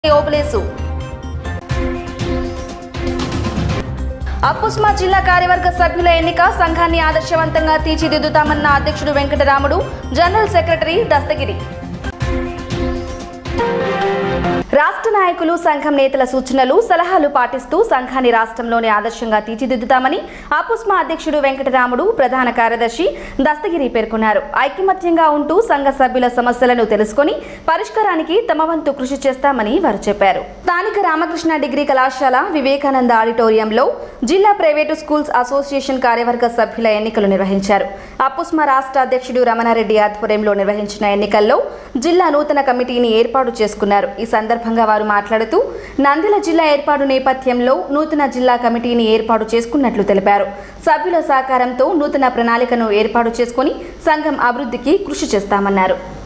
ఓబులేసు అప్పుస్మా జిల్లా కార్యవర్గ సభ్యుల ఎన్నిక సంఘాన్ని ఆదర్శవంతంగా తీర్చిదిద్దుతామన్న అధ్యక్షుడు వెంకటరాముడు జనరల్ సెక్రటరీ దస్తగిరి రాష్ట్ర నాయకులు సంఘం నేతల సూచనలు సలహాలు పాటిస్తూ సంఘాన్ని రాష్ట్రంలోని ఆదర్శంగా తీర్చిదిద్దుతామని ఆపుస్మా అధ్యక్షుడు వెంకటరాముడు ప్రధాన కార్యదర్శి దస్తగిరి పేర్కొన్నారు ఐకమత్యంగా ఉంటూ సంఘ సభ్యుల సమస్యలను తెలుసుకొని పరిష్కారానికి తమ వంతు కృషి చేస్తామని వారు చెప్పారు స్థానిక రామకృష్ణ డిగ్రీ కళాశాల వివేకానంద ఆడిటోరియంలో జిల్లా ప్రైవేటు స్కూల్స్ అసోసియేషన్ కార్యవర్గ సభ్యుల ఎన్నికలు నిర్వహించారు అప్పుస్మా రాష్ట్ర అధ్యక్షుడు రమణారెడ్డి ఆధ్వర్యంలో నిర్వహించిన ఎన్నికల్లో జిల్లా నూతన కమిటీని ఏర్పాటు చేసుకున్నారు ఈ సందర్భంగా వారు మాట్లాడుతూ నంద్యాల జిల్లా ఏర్పాటు నేపథ్యంలో నూతన జిల్లా కమిటీని ఏర్పాటు చేసుకున్నట్లు తెలిపారు సభ్యుల సహకారంతో నూతన ప్రణాళికను ఏర్పాటు చేసుకుని సంఘం అభివృద్ధికి కృషి చేస్తామన్నారు